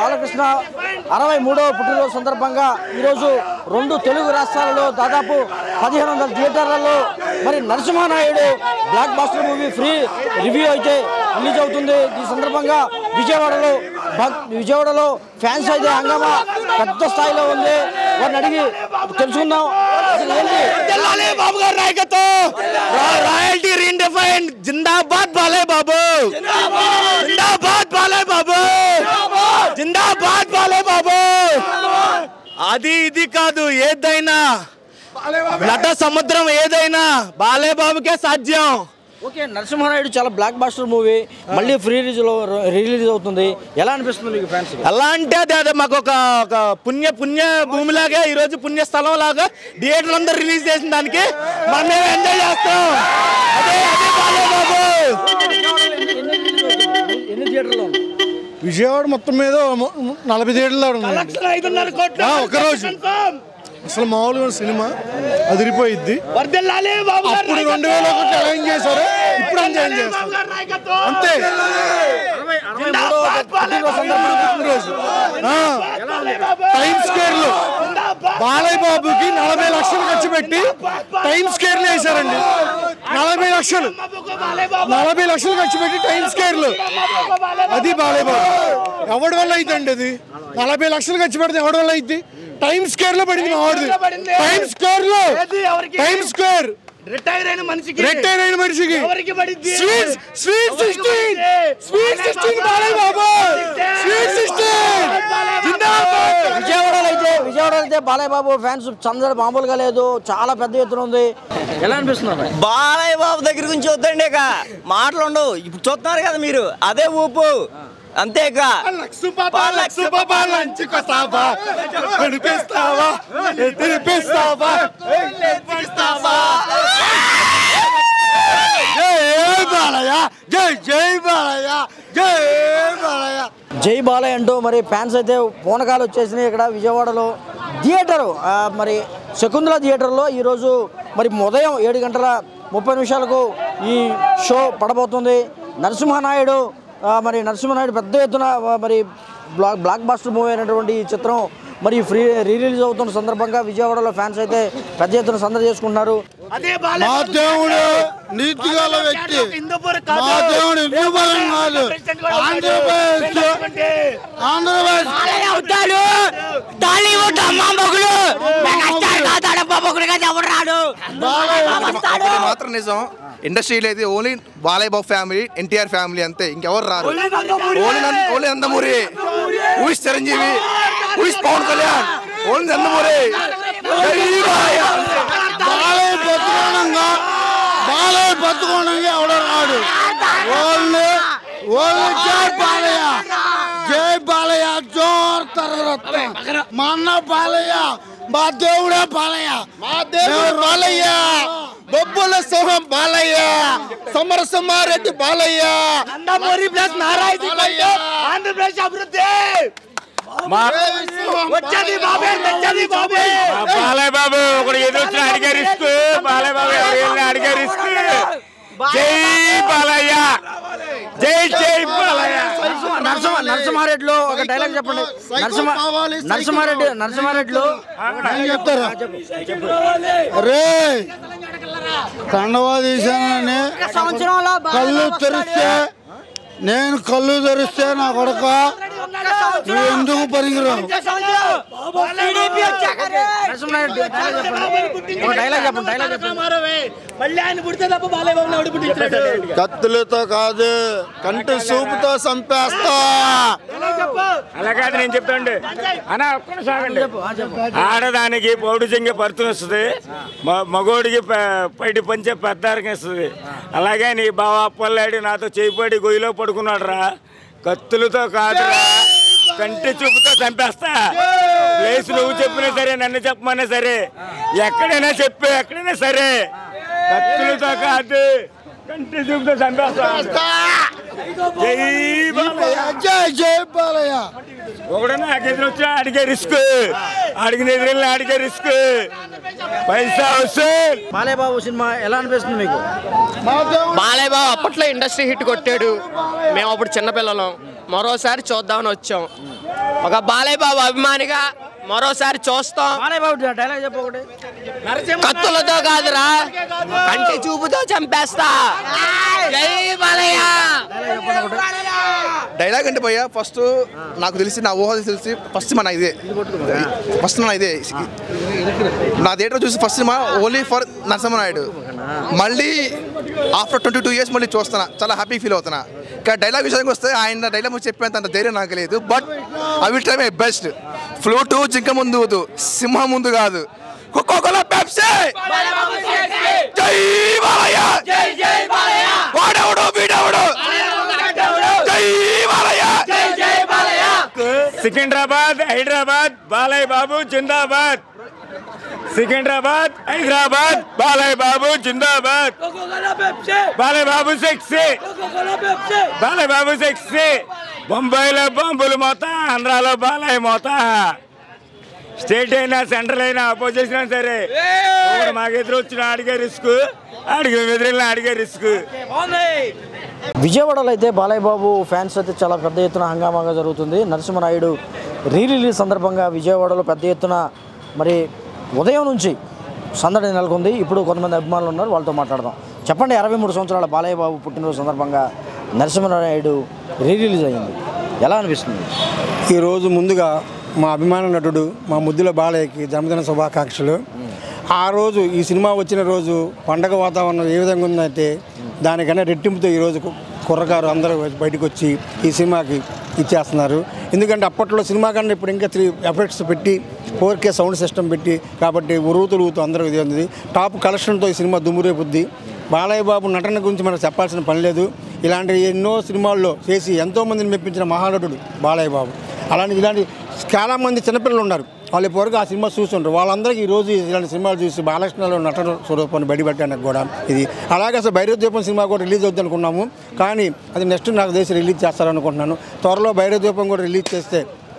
బాలకృష్ణ అరవై మూడవ పుట్టినరోజు సందర్భంగా ఈరోజు రెండు తెలుగు రాష్ట్రాలలో దాదాపు పదిహేను వందల థియేటర్లలో మరి Narasimha Naidu blockbuster movie free review అయితే రిలీజ్ అవుతుంది ఈ సందర్భంగా విజయవాడలో భక్- విజయవాడలో ఫ్యాన్స్ అయితే హంగామా పెద్ద స్థాయిలో ఉంది వారిని అడిగి తెలుసుకుందాం అసలు ఏంటి తెల్లాలి బాబు గారి నాయకత్వం రాయల్టీ రీడిఫైన్ జిందాబాద్ బాలే బాబు జిందాబాద్ బాలే బాబు జిందాబాద్ బాలే బాబు అది ఇది కాదు ఏదైనా నట సముద్రం ఏదైనా బాలే బాబుకే సాధ్యం ఓకే నరసింహానాయుడు చాలా బ్లాక్ బాస్టర్ మూవీ మళ్ళీ ఫ్రీ రిలీజ్ రిలీజ్ అవుతుంది ఎలా అనిపిస్తుంది మీకు ఫ్యాన్స్ ఎలా అంటే అది అదే మాకు ఒక ఒక పుణ్య పుణ్య భూమిలాగా ఈ రోజు పుణ్య స్థలం లాగా థియేటర్ అందరు రిలీజ్ చేసిన దానికి మనం మేము ఎంజాయ్ చేస్తాం అదే అదే బాలే బాబు ఎన్ని థియేటర్లో ఉంది విజయవాడ మొత్తం మీద ము- ము- నలభై థియేటర్లు ఉన్నాయి ఆ, ఒక్క రోజు. అసలు మామూలుగా సినిమా అదిరిపోయిద్ది అప్పుడు రెండు వేల ఒకటి ఎలా ఏం చేశారు ఇప్పుడు అంతే ఏం చేస్తారు అంతే అరవై మూడవ పుట్టినరోజు సందర్భంగా పుట్టినరోజు ఆ, టైమ్ స్క్వేర్ లో బాలయ్య బాబుకి నలభై లక్షలు ఖర్చు పెట్టి టైమ్ స్క్వేర్ లో వేశారండి నలభై లక్షలు నలభై లక్షలు ఖర్చు పెట్టి టైమ్ స్క్వేర్ లో అది బాలయ్య బాబు ఎవడి వల్ల అయితండి అది నలభై లక్షలు ఖర్చు పెడితే ఎవడి వల్ల అయింది టైమ్ స్క్వేర్ లో పడింది మా వాడిది టైమ్ స్క్వేర్ లో టైమ్ స్క్వేర్ రిటైర్ అయిన మనిషికి రిటైర్ అయిన మనిషికి ఎవరికి పడింది? Sweet sweet sixteen sweet sixteen Balayya Babu sweet sixteen జిందాబాద్ విజయవాడలో అయితే విజయవాడలో అయితే బాలయ్య బాబు ఫ్యాన్స్ చందర మామూలుగా లేదు చాలా పెద్ద ఎత్తున ఉంది ఎలా అనిపిస్తుంది అన్నయ్య? బాలయ్య బాబు దగ్గర గురించి వద్దండి ఇక మాటలు ఉండవు ఇప్పుడు చూస్తున్నారు కదా మీరు అదే ఊపు అంతే ఇక లంచుకొస్తావా నడిపిస్తావా తినిపిస్తావా జై బాలయ్య జై జై బాలయ్య జై బాలయ్య జై బాలయ్య అంటూ మరి ఫ్యాన్స్ అయితే పూనకాలు వచ్చేసినాయి ఇక్కడ విజయవాడలో థియేటర్ మరి శకుంతల థియేటర్లో ఈరోజు మరి ఉదయం ఏడు గంటల ముప్పై నిమిషాలకు ఈ షో పడబోతుంది నరసింహనాయుడు ఆ, మరి నరసింహనాయుడు పెద్ద ఎత్తున ఆ, మరి బ్లాక్ బ్లాక్ బాస్టర్ మూవీ అయినటువంటి ఈ చిత్రం మరి ఫ్రీ రీ రిలీజ్ అవుతున్న సందర్భంగా విజయవాడలో ఫ్యాన్స్ అయితే పెద్ద ఎత్తున సందడి చేసుకుంటున్నారు అదే బాలే మా దేవుడు నీతి గల వ్యక్తి మా దేవుడు హిందూ బలం కాదు ఆంధ్రప్రదేశ్ ఆంధ్రప్రదేశ్ అవుతాడు టాలీవుడ్ అమ్మ మొగుడు ఎవరు రాడు ఒకటి మాత్రం నిజం ఇండస్ట్రీలో అయితే only Balayya Babu family NTR family అంతే ఇంకెవరు రారు ఓన్లీ నంద- ఓన్లీ నందమూరి ఊహిస్ చిరంజీవి ఊహిస్ పవన్ కళ్యాణ్ ఓన్లీ నందమూరి జై బాలయ్య. బాలయ్య బతుకోణంగా బాలయ్య బతుకోణంగా ఎవడో రాడు ఓన్లీ ఓన్లీ జై బాలయ్య జై బాలయ్య జోర్ తరగతి మా అన్న బాలయ్య మా దేవుడే బాలయ్య మా దేవుడు బాలయ్య బొబ్బుల సింహం బాలయ్య సమరసింహారెడ్డి బాలయ్య నందమూరి ప్లస్ నారాయణ బాలయ్య. ఆంధ్రప్రదేశ్ అభివృద్ధి వచ్చేది బాబే తెచ్చేది బాబే బాలయ్య బాబు ఒకడు ఎదురొచ్చిన అడిగే రిస్క్ బాలయ్య బాబు ఎవరు వెళ్ళినా అడిగే రిస్క్ జై బాలయ్య జై జై బాలయ్య నరసింహ నరసింహారెడ్డిలో ఒక డైలాగ్ చెప్పండి నరసింహ నరసింహారెడ్డి నరసింహారెడ్డిలో నేను చెప్తారా రే కండవా తీసానని కళ్ళు తెరిస్తే నేను కళ్ళు తెరిస్తే నా కొడక నువ్వు ఎందుకు పనికిరావు నరసింహారెడ్డి డైలాగ్ చెప్పండి ఒక డైలాగ్ చెప్పండి డైలాగ్ చెప్పండి మళ్ళీ ఆయన పుడితే తప్ప బాలయ్య బాబుని ఎవడు పుట్టించాడు కత్తులతో కాదు కంటి సూపుతో చంపేస్తా అలా కాదు నేను చెప్తాండి అన్న ఒక్క సాగండి ఆడదానికి పౌడు చెంగే పరుతం ఇస్తుంది మ- మగోడికి ప- పైటి పంచే పెద్దారకం ఇస్తుంది అలాగే నీ బావ అప్పల్లాడి నాతో చేయిపడి గొయ్యిలో పడుకున్నాడు రా కత్తులతో కాదురా కంటి చూపుతో చంపేస్తా ప్లేస్ నువ్వు చెప్పినా సరే నన్ను చెప్పమన్నా సరే ఎక్కడైనా చెప్పు ఎక్కడైనా సరే కత్తులతో కాదు కంటి చూపుతో చంపేస్తా జై బాలయ్య జై జై బాలయ్య ఒకడు నాకు ఎదురొచ్చా అడిగే రిస్క్ అడిగిన ఎదురు అడిగే రిస్క్ పైసా వసూల్ బాలయ్య బాబు సినిమా ఎలా అనిపిస్తుంది మీకు బాలయ్య బాబు అప్పట్లో ఇండస్ట్రీ హిట్ కొట్టాడు మేము అప్పుడు చిన్నపిల్లలం మరోసారి చూద్దామని వచ్చాం ఒక బాలయ్య బాబు అభిమానిగా మరోసారి చూస్తాం బాలయ్య బాబు డైలాగ్ చెప్పు ఒకటి కత్తులతో కాదురా కంటి చూపుతో చంపేస్తా జై బాలయ్య డైలాగ్ అంటే పోయా ఫస్ట్ నాకు తెలిసి నా ఊహ తెలిసి ఫస్ట్ మన ఇదే ఫస్ట్ మన ఇదే నా థియేటర్ చూసి first cinema only for Narasimha Naidu మళ్ళీ ఆఫ్టర్ ట్వంటీ టూ ఇయర్స్ మళ్ళీ చూస్తున్నా చాలా హ్యాపీ ఫీల్ అవుతున్నా కానీ డైలాగ్ విషయానికి వస్తే ఆయన డైలాగ్ చెప్పేంత అంత ధైర్యం నాకు లేదు but I will try my best flute జింక ముందు ఊదు, సింహం ముందు కాదు కోకోకోలా పెప్సీ జై బాలయ్య వాడెవడు వీడెవడు జై బాలయ్య సికింద్రాబాద్ హైదరాబాద్ బాలయ్య బాబు జిందాబాద్ సికింద్రాబాద్ హైదరాబాద్ బాలయ్య బాబు జిందాబాద్ బాలయ్య బాబు సెక్సీ బాలయ్య బాబు సెక్సీ బొంబాయిలో బాంబులు మోత ఆంధ్రాలో బాలయ్య మోత స్టేట్ అయినా సెంట్రల్ అయినా అపోజిషన్ అయినా సరే ఒకడు మాకు ఎదురు వచ్చిన అడిగే రిస్క్ అడిగే ఎదురెళ్ళిన అడిగే రిస్క్ విజయవాడలో అయితే బాలయ్య బాబు ఫ్యాన్స్ అయితే చాలా పెద్ద ఎత్తున హంగామాగా జరుగుతుంది నరసింహనాయుడు రీ రిలీజ్ సందర్భంగా విజయవాడలో పెద్ద ఎత్తున మరి ఉదయం నుంచి సందడి నెలకొంది ఇప్పుడు కొంతమంది అభిమానులు ఉన్నారు వాళ్ళతో మాట్లాడదాం చెప్పండి అరవై మూడు సంవత్సరాల బాలయ్య బాబు పుట్టినరోజు సందర్భంగా నరసింహనాయుడు రీ రిలీజ్ అయింది ఎలా అనిపిస్తుంది ఈరోజు ముందుగా మా అభిమాన నటుడు మా ముద్దుల బాలయ్యకి జన్మదిన శుభాకాంక్షలు ఆ రోజు ఈ సినిమా వచ్చిన రోజు పండగ వాతావరణం ఏ విధంగా ఉందంటే దానికన్నా రెట్టింపుతో ఈరోజు కు- కుర్రకారు అందరూ బయటకు వచ్చి ఈ సినిమాకి ఇచ్చేస్తున్నారు ఎందుకంటే అప్పట్లో సినిమా కన్నా ఇప్పుడు ఇంకా త్రీ ఎఫెక్ట్స్ పెట్టి ఫోర్ కే సౌండ్ సిస్టమ్ పెట్టి కాబట్టి ఉరువు తొలుగుతూ అందరూ ఇది ఉంది టాప్ కలెక్షన్తో ఈ సినిమా దుమ్మురేపుద్ది బాలయ్య బాబు నటన గురించి మనకు చెప్పాల్సిన పని లేదు ఇలాంటి ఎన్నో సినిమాల్లో చేసి ఎంతోమందిని మెప్పించిన మహానటుడు బాలయ్య బాబు అలాంటి ఇలాంటి చాలామంది చిన్నపిల్లలు ఉన్నారు వాళ్ళు ఇప్పటివరకు ఆ సినిమా చూస్తుంటారు వాళ్ళందరికీ ఈ రోజు ఇలాంటి సినిమాలు చూసి బాలకృష్ణలో నటన స్వరూపాన్ని బయటపెట్టడానికి కూడా ఇది అలాగే అసలు భైరవ దీపం సినిమా కూడా రిలీజ్ అవుద్ది అనుకున్నాము కానీ అది నెక్స్ట్ నాకు తెలిసి రిలీజ్ చేస్తారనుకుంటున్నాను త్వరలో భైరవ దీపం కూడా రిలీజ్ చేస్తే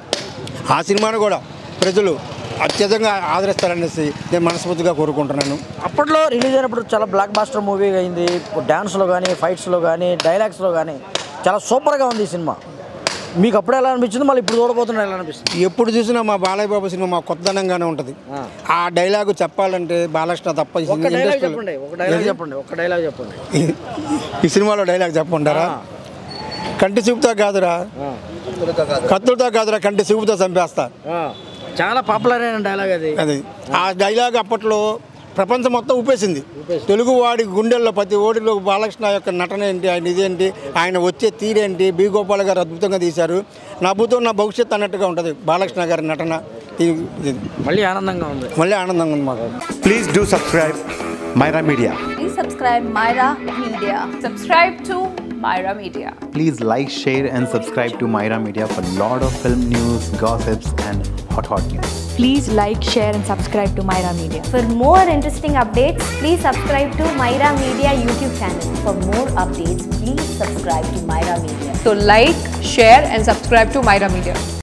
ఆ సినిమాను కూడా ప్రజలు అత్యధికంగా ఆదరిస్తారనేసి నేను మనస్ఫూర్తిగా కోరుకుంటున్నాను అప్పట్లో రిలీజ్ అయినప్పుడు చాలా బ్లాక్ బాస్టర్ మూవీ అయింది డ్యాన్స్లో కానీ ఫైట్స్లో కానీ డైలాగ్స్లో కానీ చాలా సూపర్గా ఉంది ఈ సినిమా మీకు అప్పుడు ఎలా అనిపించింది మళ్ళీ ఇప్పుడు చూడబోతున్నా ఎలా అనిపిస్తుంది ఎప్పుడు చూసినా మా బాలయ్య బాబు సినిమా మా కొత్తదనంగానే ఉంటుంది ఆ డైలాగు చెప్పాలంటే బాలకృష్ణ తప్ప ఈ ఒక డైలాగ్ ఇండస్ట్రీలో- చెప్పండి ఒక డైలాగ్ చెప్పండి ఒక డైలాగ్ చెప్పండి ఈ- ఈ సినిమాలో డైలాగ్ చెప్పమంటారా కంటి చూపుతో కాదురా కత్తులతో కాదురా కంటి చూపుతో చంపేస్తా ఆ, చాలా పాపులర్ అయిన డైలాగ్ అది అది ఆ డైలాగ్ అప్పట్లో ప్రపంచం మొత్తం ఊపేసింది తెలుగు వాడి గుండెల్లో ప్రతి ఓడిలో బాలకృష్ణ యొక్క నటన ఏంటి ఆయన ఇదేంటి ఆయన వచ్చే తీరేంటి బి గోపాల్ గారు అద్భుతంగా తీశారు నా భూతం నా భవిష్యత్ అన్నట్టుగా ఉంటుంది బాలకృష్ణ గారి నటన ఇది- ఇది మళ్ళీ ఆనందంగా ఉంది మళ్ళీ ఆనందంగా ఉంది మాకు Please do subscribe Myra Media. Please subscribe Myra Media. Subscribe to Myra Media. Please like, share, and subscribe to Myra Media for lot of film news, gossips, and hot hot news. Please like, share, and subscribe to Myra Media. For more interesting updates, please subscribe to Myra Media YouTube channel. For more updates, please subscribe to Myra Media. So like, share, and subscribe to Myra Media.